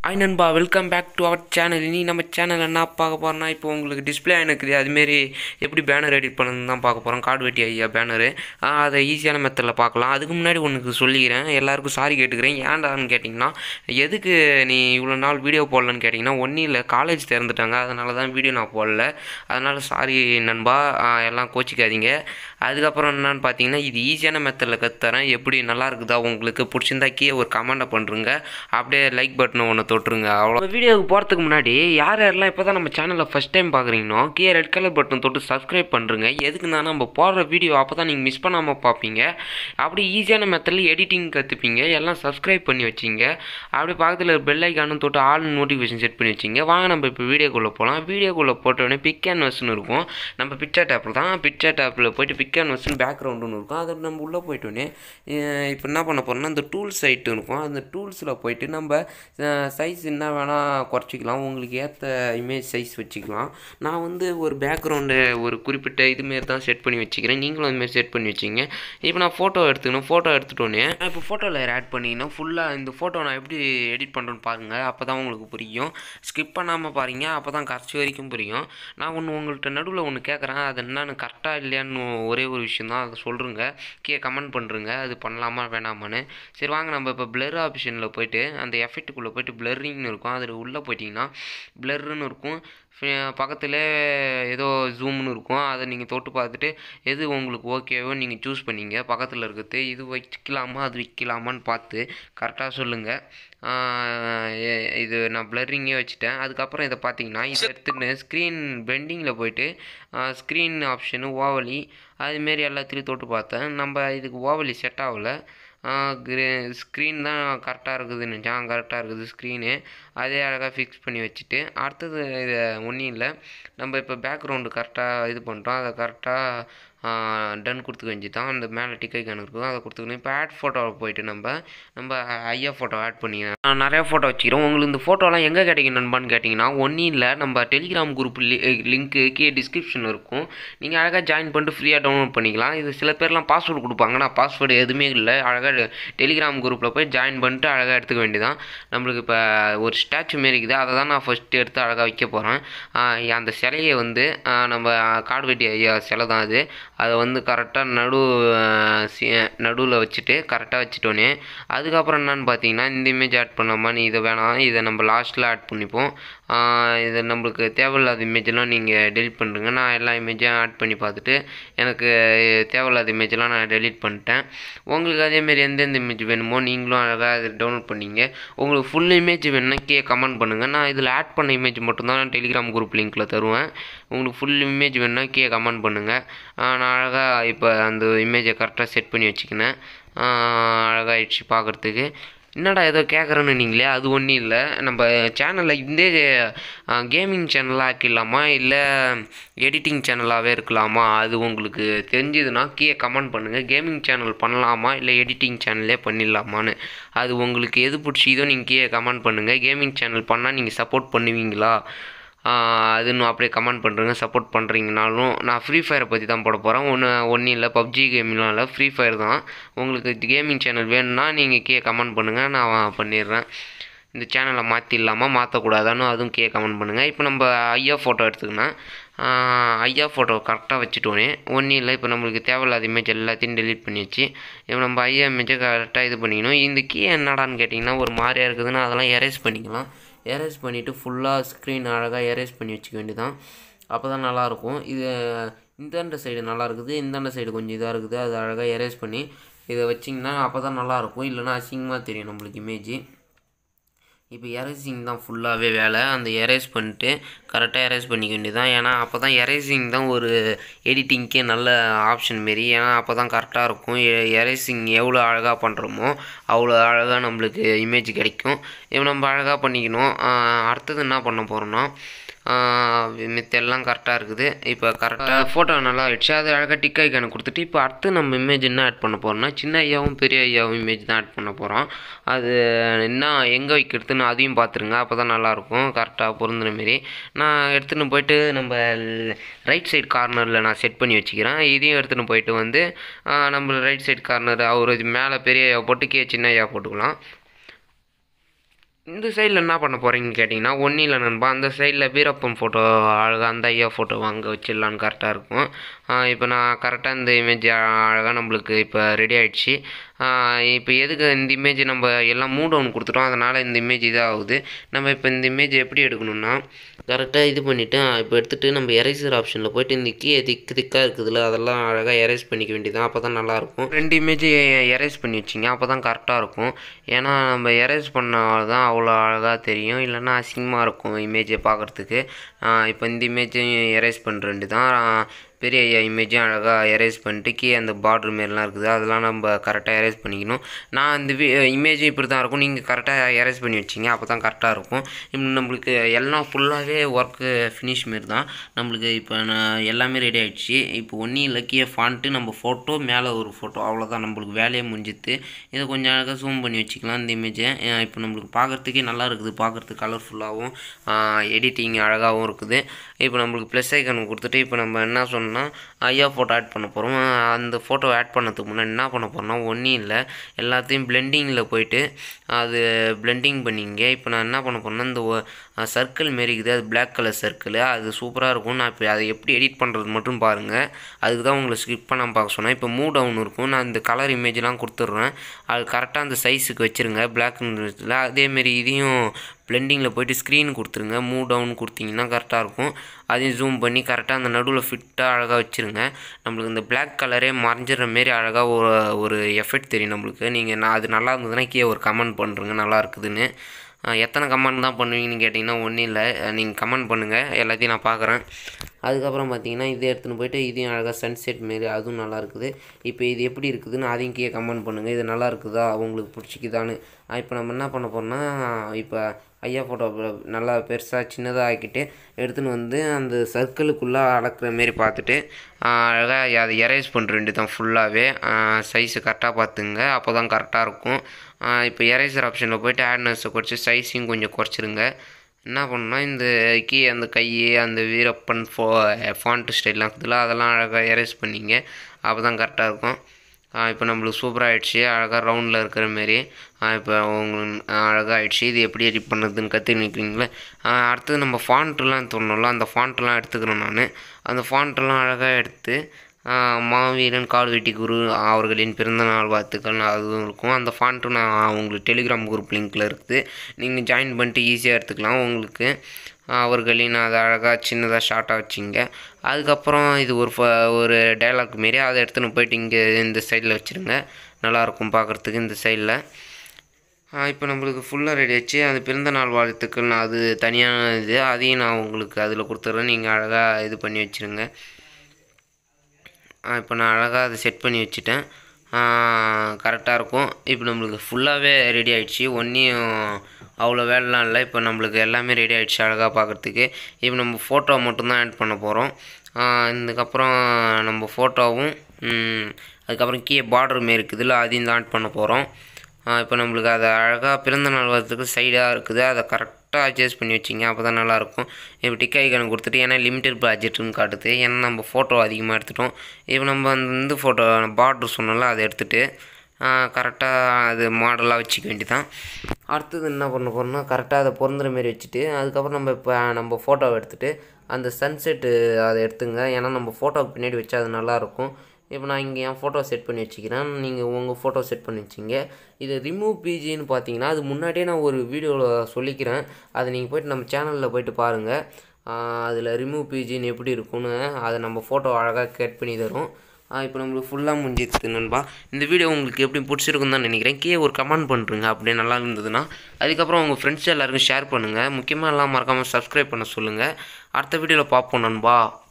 hi நண்பா welcome back to our channel இனி நம்ம சேனல் என்ன பார்க்க போகிறோம்னா இப்போ உங்களுக்கு டிஸ்பிளே எனக்கு அதுமாரி எப்படி பேனர் எடிட் பண்ணணும்னு தான் பார்க்க போகிறோம் கார்டு வெட்டி ஐயா பேனரு அதை ஈஸியான மெத்தடில் பார்க்கலாம் அதுக்கு முன்னாடி உனக்கு சொல்லிக்கிறேன் எல்லாருக்கும் சாரி கேட்டுக்கிறேன் ஏன்டான்னு கேட்டிங்கன்னா எதுக்கு நீ இவ்வளோ நாள் வீடியோ போடலன்னு கேட்டிங்கன்னா ஒன்றும் இல்லை காலேஜ் திறந்துட்டாங்க அதனால தான் வீடியோ நான் போடல அதனால் சாரி நண்பா ஆ, எல்லாம் கோச்சிக்காதீங்க அதுக்கப்புறம் என்னன்னு பார்த்தீங்கன்னா இது ஈஸியான மெத்தடில் கற்றுத்தரேன் எப்படி நல்லா இருக்குதா உங்களுக்கு பிடிச்சிருந்தா கீழே ஒரு கமெண்ட்டை பண்ணுறங்க அப்படியே லைக் பட்டனை ஒன்று தொட்டுருங்க அவ்வளோ வீடியோவுக்கு போகிறதுக்கு முன்னாடி யார் யாரெல்லாம் இப்போ தான் நம்ம சேனலில் ஃபஸ்ட் டைம் பார்க்குறீங்களோ கீழே ரெட் கலர் பட்டன் தொட்டு சப்ஸ்கிரைப் பண்ணுறங்க எதுக்குன்னா நம்ம போடுற வீடியோ அப்போ தான் நீங்கள் மிஸ் பண்ணாமல் பார்ப்பீங்க அப்படி ஈஸியான மெத்தடில் எடிட்டிங் கற்றுப்பீங்க எல்லாம் சப்ஸ்கிரைப் பண்ணி வச்சிங்க அப்படி பக்கத்தில் பெல் ஐக்கானும் தொட்டு ஆல் நோட்டிஃபிகேஷன் செட் பண்ணி வச்சிங்க வாங்க நம்ம இப்போ வீடியோக்குள்ளே போகலாம் வீடியோக்குள்ளே போட்டோடனே பிக் அண்ட் வஸ்ன்னு இருக்கும் நம்ம பிக்சர் டேப்பில் தான் பிக்சர் டேப்பில் போயிட்டு பிக் அண்ட் வஸ்ன்னு பேக்ரவுண்டுன்னு இருக்கும் அதை நம்ம உள்ளே போயிட்டோன்னே இப்போ என்ன பண்ண போகிறோம்னா அந்த டூல்ஸ் சைட்டு இருக்கும் அந்த டூல்ஸில் போயிட்டு நம்ம சைஸ் என்ன வேணால் குறைச்சிக்கலாம் உங்களுக்கு ஏற்ற இமேஜ் சைஸ் வச்சுக்கலாம் நான் வந்து ஒரு பேக்ரவுண்டு ஒரு குறிப்பிட்ட இதுமாரி தான் செட் பண்ணி வச்சுக்கிறேன் நீங்களும் அதுமாரி செட் பண்ணி வச்சிங்க இப்போ நான் ஃபோட்டோ எடுத்துக்கணும் ஃபோட்டோ எடுத்துட்டோன்னே இப்போ ஃபோட்டோ லேயர் ஆட் பண்ணிங்கன்னா ஃபுல்லாக இந்த ஃபோட்டோ நான் எப்படி எடிட் பண்ணுறேன்னு பாருங்கள் அப்போ தான் உங்களுக்கு புரியும் ஸ்கிப் பண்ணாமல் பாருங்க அப்போ தான் கடைசி வரைக்கும் புரியும் நான் ஒன்று உங்கள்கிட்ட நடுவில் ஒன்று கேட்குறேன் அது என்னன்னு கரெக்டாக இல்லையான்னு ஒரே ஒரு விஷயம் தான் அதை சொல்கிறேங்க கீழே கமெண்ட் பண்ணுறேங்க அது பண்ணலாமா வேணாமான்னு சரி வாங்க நம்ம இப்போ பிளர் ஆப்ஷனில் போயிட்டு அந்த எஃபெக்ட்டுக்குள்ளே போயிட்டு பிளரிங்னு இருக்கும் அதில் உள்ளே போயிட்டிங்கன்னா பிளர்னு இருக்கும் பக்கத்தில் ஏதோ ஜூம்னு இருக்கும் அதை நீங்கள் தொட்டு பார்த்துட்டு எது உங்களுக்கு ஓகேவோ நீங்கள் சூஸ் பண்ணிங்க பக்கத்தில் இருக்கிறது இது வைக்கலாமா அது வைக்கலாமான்னு பார்த்து கரெக்டாக சொல்லுங்கள் இது நான் பிளரிங்கே வச்சுட்டேன் அதுக்கப்புறம் இதை பார்த்தீங்கன்னா இதை எடுத்துன்னு ஸ்க்ரீன் பெண்டிங்கில் போயிட்டு ஸ்க்ரீன் ஆப்ஷனு ஓவலி அதுமாரி எல்லாத்துலேயும் தொட்டு பார்த்தேன் நம்ம இதுக்கு ஓவலி செட் ஆகலை ஸ்க்ரீன் தான் கரெக்டாக இருக்குதுன்னு நினச்சேன் கரெக்டாக இருக்குது ஸ்க்ரீனு அதே அழகாக ஃபிக்ஸ் பண்ணி வச்சுட்டு அடுத்தது இது ஒன்றும் இல்லை நம்ம இப்போ பேக்ரவுண்டு கரெக்டாக இது பண்ணிட்டோம் அதை கரெக்டாக டன் கொடுத்துக்க வேண்டி தான் அந்த மேலே டிக்கை கணக்கு இருக்கும் அதை கொடுத்துக்கணும் இப்போ ஆட் ஃபோட்டோவில் போயிட்டு நம்ம நம்ம ஐயா ஃபோட்டோ ஆட் பண்ணிக்கிறேன் நான் நிறையா ஃபோட்டோ வச்சுக்கிறோம் உங்களுக்கு இந்த ஃபோட்டோலாம் எங்கே கிடைக்கும் நண்பான்னு கேட்டிங்கன்னா ஒன்றும் இல்லை நம்ம டெலிகிராம் குரூப் லிங்க்கு கீழே டிஸ்கிரிப்ஷன் இருக்கும் நீங்கள் அழகாக ஜாயின் பண்ணிட்டு ஃப்ரீயாக டவுன்லோட் பண்ணிக்கலாம் இது சில பேர்லாம் பாஸ்வேர்டு கொடுப்பாங்க நான் பாஸ்வேர்டு எதுவுமே இல்லை அழகாக டெலிகிராம் குரூப்பில் போய் ஜாயின் பண்ணிட்டு அழகாக எடுத்துக்க வேண்டியதான் நம்மளுக்கு இப்போ ஒரு ஸ்டாச்சு மாரி இருக்குது அதை தான் நான் ஃபஸ்ட்டு எடுத்து அழகாக வைக்க போகிறேன் அந்த சிலையை வந்து நம்ம காடு வெட்டி ஐயா சிலை தான் அது அதை வந்து கரெக்டாக நடு நடுவில் வச்சுட்டு கரெக்டாக வச்சுட்டோன்னே அதுக்கப்புறம் என்னன்னு பார்த்தீங்கன்னா இந்த இமேஜ் ஆட் பண்ணலாமா நீ இதை வேணாம் இதை நம்ம லாஸ்ட்டில் ஆட் பண்ணிப்போம் இது நம்மளுக்கு தேவையில்லாத இமேஜெல்லாம் நீங்கள் டெலிட் பண்ணுறங்க நான் எல்லா இமேஜும் ஆட் பண்ணி பார்த்துட்டு எனக்கு தேவையில்லாத இமேஜெல்லாம் நான் டெலிட் பண்ணிட்டேன் உங்களுக்கு அதேமாரி எந்தெந்த இமேஜ் வேணுமோ நீங்களும் அழகாக அதை டவுன்லோட் பண்ணிங்க உங்களுக்கு ஃபுல் இமேஜ் வேணும்னா கே கமெண்ட் பண்ணுங்கள் நான் இதில் ஆட் பண்ண இமேஜ் மட்டும்தான் நான் டெலிகிராம் குரூப் லிங்க்கில் தருவேன் உங்களுக்கு ஃபுல் இமேஜ் வேணும்னா கே கமெண்ட் பண்ணுங்கள் நான் அழகாக இப்போ அந்த இமேஜை கரெக்டாக செட் பண்ணி வச்சுக்கினேன் அழகாகிடுச்சு பார்க்குறதுக்கு என்னடா ஏதோ கேட்குறேன்னு நீங்களே அது ஒன்றும் இல்லை நம்ம சேனலில் இந்த கேமிங் சேனலாக ஆக்கிடலாமா இல்லை எடிட்டிங் சேனலாகவே இருக்கலாமா அது உங்களுக்கு தெரிஞ்சதுன்னா கீழே கமெண்ட் பண்ணுங்கள் கேமிங் சேனல் பண்ணலாமா இல்லை எடிட்டிங் சேனல்லே பண்ணிடலாமான்னு அது உங்களுக்கு எது பிடிச்சிதோ நீங்கள் கீழே கமெண்ட் பண்ணுங்கள் கேமிங் சேனல் பண்ணால் நீங்கள் சப்போர்ட் பண்ணுவீங்களா அது இன்னும் அப்படியே கமெண்ட் பண்ணுறேங்க சப்போர்ட் பண்ணுறீங்கனாலும் நான் ஃப்ரீ ஃபயரை பற்றி தான் போட போகிறேன் ஒன்று ஒன்றும் இல்லை பப்ஜி கேம்லாம் இல்லை ஃப்ரீ ஃபயர் தான் உங்களுக்கு கேமிங் சேனல் வேணும்னா நீங்கள் கீழே கமெண்ட் பண்ணுங்கள் நான் பண்ணிடுறேன் இந்த சேனலை மாற்றிடலாமா மாற்றக்கூடாதான்னு அதுவும் கீழே கமெண்ட் பண்ணுங்கள் இப்போ நம்ம ஐயா ஃபோட்டோ எடுத்துக்கினா ஐயா ஃபோட்டோ கரெக்டாக வச்சுட்டோன்னே ஒன்றும் இல்லை இப்போ நம்மளுக்கு தேவையில்லாத இமேஜ் எல்லாத்தையும் டெலீட் பண்ணியாச்சு இப்போ நம்ம ஐயா இமேஜை கரெக்டாக இது பண்ணிக்கணும் இந்த கீ என்னடான்னு கேட்டிங்கன்னா ஒரு மாதிரியாக இருக்குதுன்னா அதெல்லாம் எரேஸ் பண்ணிக்கலாம் எரேஸ் பண்ணிவிட்டு ஃபுல்லாக ஸ்க்ரீன் அழகாக எரேஸ் பண்ணி வச்சுக்க வேண்டியதான் அப்போ தான் நல்லாயிருக்கும் இது இந்தாண்ட சைடு நல்லா இருக்குது இந்தாண்ட சைடு கொஞ்சம் இதாக இருக்குது அது அழகாக எரேஸ் பண்ணி இதை வச்சிங்கன்னா அப்போ தான் நல்லாயிருக்கும் இல்லைனா அசிங்கமாக தெரியும் நம்மளுக்கு இமேஜி இப்போ எரேசிங் தான் ஃபுல்லாகவே வேலை அந்த எரேஸ் பண்ணிட்டு கரெக்டாக எரேஸ் பண்ணிக்க வேண்டியதான் ஏன்னா அப்போ தான் எரேசிங் தான் ஒரு எடிட்டிங்க்கே நல்ல ஆப்ஷன் மாரி ஏன்னா அப்போ தான் கரெக்டாக இருக்கும் எரேசிங் எவ்வளோ அழகாக பண்ணுறோமோ அவ்வளோ அழகாக நம்மளுக்கு இமேஜ் கிடைக்கும் இப்போ நம்ம அழகாக பண்ணிக்கணும் அடுத்தது என்ன பண்ண போகிறோன்னா மித்தெல்லாம் கரெக்டாக இருக்குது இப்போ கரெக்டாக ஃபோட்டோ நல்லா ஆகிடுச்சு அது அழகாக டிக் ஐக்கானை கொடுத்துட்டு இப்போ அடுத்து நம்ம இமேஜ் என்ன ஆட் பண்ண போகிறோம்னா சின்ன ஐயாவும் பெரிய ஐயாவும் இமேஜ் தான் ஆட் பண்ண போகிறோம் அது என்ன எங்கே வைக்கிறதுன்னு அதையும் பார்த்துருங்க அப்போ தான் நல்லாயிருக்கும் கரெக்டாக பொருந்துன மாரி நான் எடுத்துகிட்டு போயிட்டு நம்ம ரைட் சைடு கார்னரில் நான் செட் பண்ணி வச்சுக்கிறேன் இதையும் எடுத்துகிட்டு போயிட்டு வந்து நம்ம ரைட் சைடு கார்னர் அவர் மேலே பெரிய ஐயா போட்டு கீழே சின்ன ஐயா போட்டுக்கலாம் இந்த சைடில் என்ன பண்ண போகிறீங்கன்னு கேட்டிங்கன்னா ஒன்றும் இல்லை நண்பா அந்த சைடில் வீரப்பன் ஃபோட்டோ அழகாக அந்த ஐயா ஃபோட்டோ அங்கே வச்சிடலான்னு கரெக்டாக இருக்கும் இப்போ நான் கரெக்டாக இந்த இமேஜ் அழகாக நம்மளுக்கு இப்போ ரெடி ஆகிடுச்சு இப்போ எதுக்கு இந்த இமேஜ் நம்ம எல்லாம் மூ டவுன் கொடுத்துட்டோம் அதனால் இந்த இமேஜ் இதாகுது நம்ம இப்போ இந்த இமேஜ் எப்படி எடுக்கணும்னா கரெக்டாக இது பண்ணிவிட்டு இப்போ எடுத்துகிட்டு நம்ம எரேசர் ஆப்ஷனில் போயிட்டு இந்த கீழே திக்கு திக்காக இருக்குதுல்ல அதெல்லாம் அழகாக எரேஸ் பண்ணிக்க வேண்டியதான் அப்போ தான் நல்லாயிருக்கும் ரெண்டு இமேஜ் எரேஸ் பண்ணி வச்சிங்க அப்போ தான் கரெக்டாக இருக்கும் ஏன்னா நம்ம எரேஸ் பண்ணால் தான் அவ்வளோ அழகாக தெரியும் இல்லைன்னா அசிங்கமாக இருக்கும் இமேஜை பார்க்குறதுக்கு இப்போ இந்த இமேஜையும் எரேஸ் பண்ணுற வேண்டி தான் பெரிய ஐயா இமேஜும் அழகாக எரேஸ் பண்ணிட்டு கீழே அந்த பார்டர் மாரிலாம் இருக்குது அதெல்லாம் நம்ம கரெக்டாக எரேஸ் பண்ணிக்கணும் நான் இந்த வி இமேஜும் இப்படி தான் இருக்கும் நீங்கள் கரெக்டாக எரேஸ் பண்ணி வச்சிங்க அப்போ தான் கரெக்டாக இருக்கும் இப்போ நம்மளுக்கு எல்லாம் ஃபுல்லாகவே ஒர்க்கு ஃபினிஷ் மாரி தான் நம்மளுக்கு இப்போ நான் எல்லாமே ரெடி ஆகிடுச்சு இப்போ ஒன்றும் இல்லை கீழே ஃபாண்ட்டு நம்ம ஃபோட்டோ மேலே ஒரு ஃபோட்டோ அவ்வளோதான் நம்மளுக்கு வேலையே முடிஞ்சுது இதை கொஞ்சம் அழகாக ஜூம் பண்ணி வச்சுக்கலாம் இந்த இமேஜை இப்போ நம்மளுக்கு பார்க்குறதுக்கே நல்லா இருக்குது பார்க்குறதுக்கு கலர்ஃபுல்லாகவும் எடிட்டிங் அழகாகவும் இருக்குது இப்போ நம்மளுக்கு ப்ளஸ் ஐக்கன் கொடுத்துட்டு இப்போ நம்ம என்ன சொன்னோம்னா ஐயா ஃபோட்டோ ஆட் பண்ண போகிறோம் அந்த ஃபோட்டோ ஆட் பண்ணதுக்கு முன்னாடி என்ன பண்ண போகிறோம்னா ஒன்றும் இல்லை எல்லாத்தையும் பிளெண்டிங்கில் போயிட்டு அது பிளெண்டிங் பண்ணிங்க இப்போ நான் என்ன பண்ண போகிறேன்னா இந்த சர்க்கிள் மாரி இருக்குது அது பிளாக் கலர் சர்க்கிள் அது சூப்பராக இருக்கும் நான் இப்போ அதை எப்படி எடிட் பண்ணுறது மட்டும் பாருங்கள் அதுக்கு தான் உங்களை ஸ்கிப் பண்ண பார்க்க சொன்னேன் இப்போ மூ டவுன் இருக்கும் நான் இந்த கலர் இமேஜ்லாம் கொடுத்துட்றேன் அது கரெக்டாக அந்த சைஸுக்கு வச்சுருங்க பிளாக் அதேமாரி இதையும் பிளெண்டிங்கில் போயிட்டு ஸ்க்ரீன் கொடுத்துருங்க மூ டவுன் கொடுத்தீங்கன்னா கரெக்டாக இருக்கும் அதையும் ஜூம் பண்ணி கரெக்டாக அந்த நடுவில் ஃபிட்டாக அழகாக வச்சுருங்க நம்மளுக்கு இந்த பிளாக் கலரே மறைஞ்சிடுற மாரி அழகாக ஒரு ஒரு எஃபெக்ட் தெரியும் நம்மளுக்கு நீங்கள் நான் அது நல்லா இருந்ததுன்னா கீழே ஒரு கமெண்ட் பண்ணுறேங்க நல்லா இருக்குதுன்னு எத்தனை கமெண்ட் தான் பண்ணுவீங்கன்னு கேட்டிங்கன்னா ஒன்றும் இல்லை நீங்கள் கமெண்ட் பண்ணுங்கள் எல்லாத்தையும் நான் பார்க்குறேன் அதுக்கப்புறம் பார்த்தீங்கன்னா இதை எடுத்துன்னு போயிட்டு இதையும் அழகாக சன்செட் மாரி அதுவும் நல்லா இருக்குது இப்போ இது எப்படி இருக்குதுன்னு அதையும் கீழே கமெண்ட் பண்ணுங்கள் இது நல்லா இருக்குதா உங்களுக்கு பிடிச்சிக்குதான்னு இப்போ நம்ம என்ன பண்ண போகிறோம்னா இப்போ ஐயா ஃபோட்டோ நல்லா பெருசாக சின்னதாக ஆக்கிட்டு எடுத்துன்னு வந்து அந்த சர்க்கிளுக்குள்ளே அளக்குற மாரி பார்த்துட்டு அழகாக அதை எரேஸ் பண்ணுற வேண்டியது தான் ஃபுல்லாகவே சைஸு கரெக்டாக பார்த்துங்க அப்போ தான் கரெக்டாக இருக்கும் இப்போ எரேசர் ஆப்ஷனில் போய்ட்டு ஆட்னஸை குறைச்சி சைஸையும் கொஞ்சம் குறைச்சிருங்க என்ன பண்ணணும்னா இந்த கீ அந்த கை அந்த வீரப்பன் ஃபோ ஃபாண்ட் ஸ்டைல்லாம் இருக்குதுல்ல அதெல்லாம் அழகாக எரேஸ் பண்ணிங்க அப்போ தான் கரெக்டாக இருக்கும் இப்போ நம்மளுக்கு சூப்பராக ஆகிடுச்சு அழகாக ரவுண்டில் இருக்கிற மாரி இப்போ உங்களுக்கு அழகாக ஆகிடுச்சு இது எப்படி எடிட் பண்ணுறதுன்னு கற்றுக்கிங்களே அடுத்தது நம்ம ஃபாண்ட்டுலாம் தோணும்ல அந்த ஃபாண்ட்டெலாம் எடுத்துக்கிறேன் நான் அந்த ஃபாண்ட்டெல்லாம் அழகாக எடுத்து மாவீரன் கால்வெட்டி குரு அவர்களின் பிறந்தநாள் வாழ்த்துக்கள் அதுவும் இருக்கும் அந்த ஃபாண்ட்டும் நான் உங்களுக்கு டெலிகிராம் குரூப் லிங்க்கில் இருக்குது நீங்கள் ஜாயின் பண்ணிட்டு ஈஸியாக எடுத்துக்கலாம் உங்களுக்கு அவர்களின் அதை அழகாக சின்னதாக ஷார்ட்டாக வச்சிங்க அதுக்கப்புறம் இது ஒரு ஃப ஒரு டைலாக் மாரி அதை எடுத்துன்னு போயிட்டு இங்கே இந்த சைடில் வச்சுருங்க நல்லாயிருக்கும் பார்க்குறதுக்கு இந்த சைடில் இப்போ நம்மளுக்கு ஃபுல்லாக ரெடி ஆச்சு அது பிறந்த நாள் வாழ்த்துக்கள் நான் அது தனியான இது அதையும் நான் உங்களுக்கு அதில் கொடுத்துட்றேன் நீங்கள் அழகாக இது பண்ணி வச்சுருங்க இப்போ நான் அழகாக அதை செட் பண்ணி வச்சுட்டேன் கரெக்டாக இருக்கும் இப்போ நம்மளுக்கு ஃபுல்லாகவே ரெடி ஆகிடுச்சு ஒன்றையும் அவ்வளோ வேலைலாம் இல்லை இப்போ நம்மளுக்கு எல்லாமே ரெடி ஆகிடுச்சு அழகாக பார்க்குறதுக்கு இப்போ நம்ம ஃபோட்டோ மட்டும்தான் ஆட் பண்ண போகிறோம் இதுக்கப்புறம் நம்ம ஃபோட்டோவும் அதுக்கப்புறம் கீழே பார்டர் மாரி இருக்குதுல்ல அதையும் தான் ஆட் பண்ண போகிறோம் இப்போ நம்மளுக்கு அதை அழகாக பிறந்த நாள் வரதுக்கு சைடாக இருக்குது அதை கரெக்டாக அட்ஜஸ்ட் பண்ணி வச்சிங்க அப்போ தான் நல்லாயிருக்கும் இப்போ டிக் ஐக்கன் கொடுத்துட்டு ஏன்னா லிமிட்டட் ப்ராஜெக்ட்னு காட்டுது ஏன்னா நம்ம ஃபோட்டோ அதிகமாக எடுத்துட்டோம் இப்போ நம்ம அந்த இந்த ஃபோட்டோ பார்டர் சொன்னோம்ல அதை எடுத்துகிட்டு கரெக்டாக அது மாடலாக வச்சுக்க வேண்டியதான் அடுத்தது என்ன பண்ண போகிறோம்னா கரெக்டாக அதை பொருந்துற மாரி வச்சுட்டு அதுக்கப்புறம் நம்ம இப்போ நம்ம ஃபோட்டோவை எடுத்துகிட்டு அந்த சன்செட்டு அதை எடுத்துங்க ஏன்னா நம்ம ஃபோட்டோவுக்கு பின்னாடி வச்சா அது நல்லாயிருக்கும் இப்போ நான் இங்கே என் ஃபோட்டோ செட் பண்ணி வச்சுக்கிறேன் நீங்கள் உங்கள் ஃபோட்டோ செட் பண்ணி வச்சிங்க இது ரிமூவ் பிஜின்னு பார்த்தீங்கன்னா அது முன்னாடியே நான் ஒரு வீடியோவில் சொல்லிக்கிறேன் அதை நீங்கள் போய்ட்டு நம்ம சேனலில் போய்ட்டு பாருங்கள் அதில் ரிமூவ் பிஜின்னு எப்படி இருக்கும்னு அதை நம்ம ஃபோட்டோ அழகாக கட் பண்ணி தரும் இப்போ நம்மளுக்கு ஃபுல்லாக முடிஞ்சிடுது நண்பா இந்த வீடியோ உங்களுக்கு எப்படி பிடிச்சிருக்குன்னு தான் நினைக்கிறேன் கீழே ஒரு கமெண்ட் பண்ணுறங்க அப்படியே நல்லா இருந்ததுன்னா அதுக்கப்புறம் உங்கள் ஃப்ரெண்ட்ஸ் எல்லாருக்கும் ஷேர் பண்ணுங்கள் முக்கியமாக எல்லாம் மறக்காமல் சப்ஸ்கிரைப் பண்ண சொல்லுங்கள் அடுத்த வீடியோவில் பார்ப்போம் நண்பா